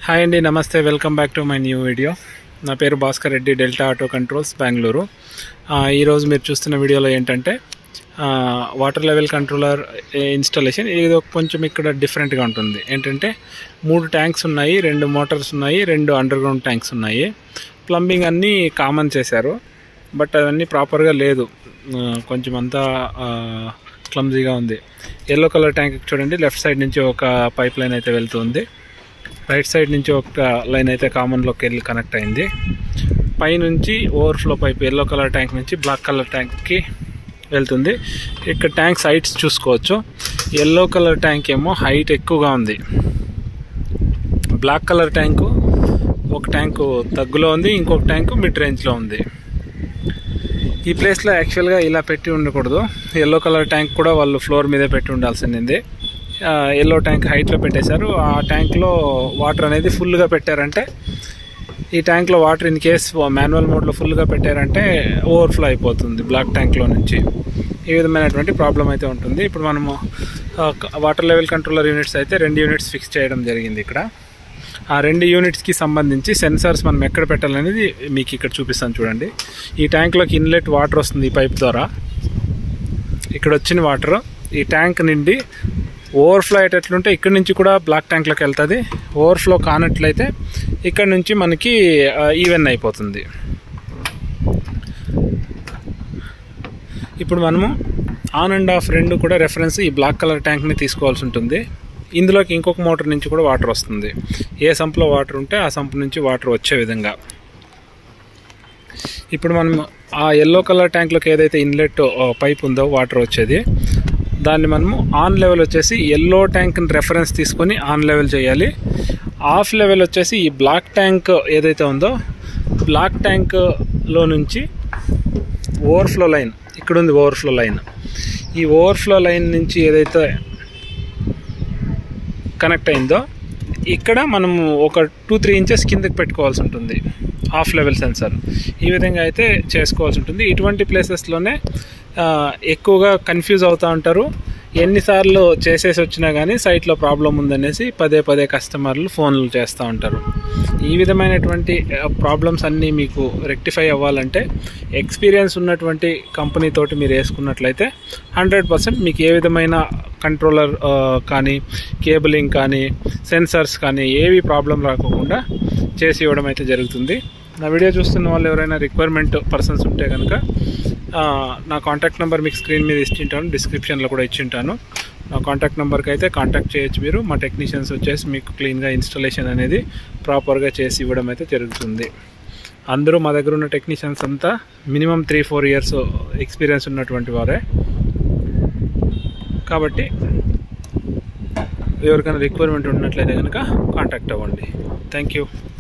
hi అండి నమస్తే welcome back to my new video నా పేరు Bhaskar Reddy Delta auto controls Bengaluru ఆ, ఈరోజు మీరు చూస్తున్న వీడియోలో ఏంటంటే ఆ, వాటర్ లెవెల్ కంట్రోలర్ ఇన్స్టాలేషన్ ఇది ఒక కొంచెం ఇక్కడ డిఫరెంట్గా ఉంటుంది ఏంటంటే మూడు ట్యాంక్స్ ఉన్నాయి రెండు మోటార్స్ ఉన్నాయి రెండు అండర్ గ్రౌండ్ ట్యాంక్స్ ఉన్నాయి ప్లంబింగ్ అన్నీ కామన్ చేశారు బట్ అవన్నీ ప్రాపర్గా లేదు ఆ, కొంచెం అంతా క్లమ్జీగా ఉంది ఎల్లో కలర్ ట్యాంక్ చూడండి లెఫ్ట్ సైడ్ నుంచి ఒక పైప్ లైన్ అయితే వెళ్తుంది రైట్ సైడ్ నుంచి ఒక లైన్ అయితే కామన్లోకి వెళ్ళి కనెక్ట్ అయింది పైనుంచి overflow pipe yellow colour tank నుంచి బ్లాక్ కలర్ ట్యాంక్కి వెళ్తుంది ఇక్కడ ట్యాంక్స్ హైట్స్ చూసుకోవచ్చు ఎల్లో కలర్ ట్యాంక్ ఏమో హైట్ ఎక్కువగా ఉంది బ్లాక్ కలర్ ట్యాంకు ఒక ట్యాంకు తగ్గులో ఉంది ఇంకొక ట్యాంకు మిడ్ రేంజ్లో ఉంది ఈ ప్లేస్లో యాక్చువల్గా ఇలా పెట్టి ఉండకూడదు ఎల్లో కలర్ ట్యాంక్ కూడా వాళ్ళు ఫ్లోర్ మీదే పెట్టి ఉండాల్సింది ఎల్లో ట్యాంక్ హైట్లో పెట్టేశారు ఆ ట్యాంక్లో వాటర్ అనేది ఫుల్గా పెట్టారంటే ఈ ట్యాంక్లో వాటర్ ఇన్ కేస్ మాన్యువల్ మోడ్లో ఫుల్గా పెట్టారంటే ఓవర్ఫ్లో అయిపోతుంది బ్లాక్ ట్యాంక్లో నుంచి ఈ విధమైనటువంటి ప్రాబ్లం అయితే ఉంటుంది ఇప్పుడు మనము వాటర్ లెవెల్ కంట్రోలర్ యూనిట్స్ అయితే రెండు యూనిట్స్ ఫిక్స్ చేయడం జరిగింది ఇక్కడ ఆ రెండు యూనిట్స్కి సంబంధించి సెన్సార్స్ మనం ఎక్కడ పెట్టాలనేది మీకు ఇక్కడ చూపిస్తాను చూడండి ఈ ట్యాంక్లోకి ఇన్లెట్ వాటర్ వస్తుంది ఈ పైప్ ద్వారా ఇక్కడ వచ్చిన వాటర్ ఈ ట్యాంక్ నుండి ఓవర్ఫ్లో అయ్యేటట్లుంటే ఇక్కడ నుంచి కూడా బ్లాక్ ట్యాంక్లోకి వెళ్తుంది ఓవర్ఫ్లో కానట్లయితే ఇక్కడ నుంచి మనకి ఈవెన్ అయిపోతుంది ఇప్పుడు మనము ఆన్ అండ్ ఆఫ్ రెండు కూడా రెఫరెన్స్ ఈ బ్లాక్ కలర్ ట్యాంక్ని తీసుకోవాల్సి ఉంటుంది ఇందులోకి ఇంకొక మోటార్ నుంచి కూడా వాటర్ వస్తుంది ఏ సంప్లో వాటర్ ఉంటే ఆ సంప్ నుంచి వాటర్ వచ్చే విధంగా ఇప్పుడు మనం ఆ ఎల్లో కలర్ ట్యాంక్లోకి ఏదైతే ఇన్లెట్ పైప్ ఉందో వాటర్ వచ్చేది దాన్ని మనము ఆన్ లెవెల్ వచ్చేసి ఎల్లో ట్యాంక్ని రెఫరెన్స్ తీసుకొని ఆన్ లెవెల్ చేయాలి ఆఫ్ లెవెల్ వచ్చేసి ఈ బ్లాక్ ట్యాంక్ ఏదైతే ఉందో బ్లాక్ ట్యాంక్లో నుంచి ఓవర్ఫ్లో లైన్ ఇక్కడ ఉంది ఓవర్ఫ్లో లైన్ ఈ ఓవర్ఫ్లో లైన్ నుంచి ఏదైతే కనెక్ట్ అయిందో ఇక్కడ మనము ఒక టూ త్రీ ఇంచెస్ కిందకి పెట్టుకోవాల్సి ఉంటుంది ఆఫ్ లెవెల్ సెన్సార్ ఈ విధంగా అయితే చేసుకోవాల్సి ఉంటుంది ఇటువంటి ప్లేసెస్లోనే ఎక్కువగా కన్ఫ్యూజ్ అవుతూ ఉంటారు ఎన్నిసార్లు చేసేసి వచ్చినా కానీ సైట్లో ప్రాబ్లం ఉందనేసి పదే పదే కస్టమర్లు ఫోన్లు చేస్తూ ఉంటారు ఈ విధమైనటువంటి ప్రాబ్లమ్స్ అన్నీ మీకు రెక్టిఫై అవ్వాలంటే ఎక్స్పీరియన్స్ ఉన్నటువంటి కంపెనీ తోటి మీరు వేసుకున్నట్లయితే హండ్రెడ్ పర్సెంట్ మీకు ఏ విధమైన కంట్రోలర్ కానీ కేబులింగ్ కానీ సెన్సర్స్ కానీ ఏవి ప్రాబ్లం రాకోకుండా చేసి ఇవ్వడం అయితే జరుగుతుంది నా వీడియో చూస్తున్న వాళ్ళు ఎవరైనా రిక్వైర్మెంట్ పర్సన్స్ ఉంటే కనుక నా కాంటాక్ట్ నెంబర్ మీకు స్క్రీన్ మీద ఇచ్చింటాను డిస్క్రిప్షన్లో కూడా ఇచ్చింటాను నా కాంటాక్ట్ నెంబర్కి అయితే కాంటాక్ట్ చేయొచ్చు మీరు మా టెక్నీషియన్స్ వచ్చేసి మీకు క్లీన్గా ఇన్స్టాలేషన్ అనేది ప్రాపర్గా చేసి ఇవ్వడం అయితే జరుగుతుంది అందరూ మా దగ్గర ఉన్న టెక్నీషియన్స్ అంతా minimum three four years experience ఉన్నటువంటి వారే కాబట్టి ఎవరికైనా రిక్వైర్మెంట్ ఉన్నట్లయితే కనుక కాంటాక్ట్ అవ్వండి థ్యాంక్ యూ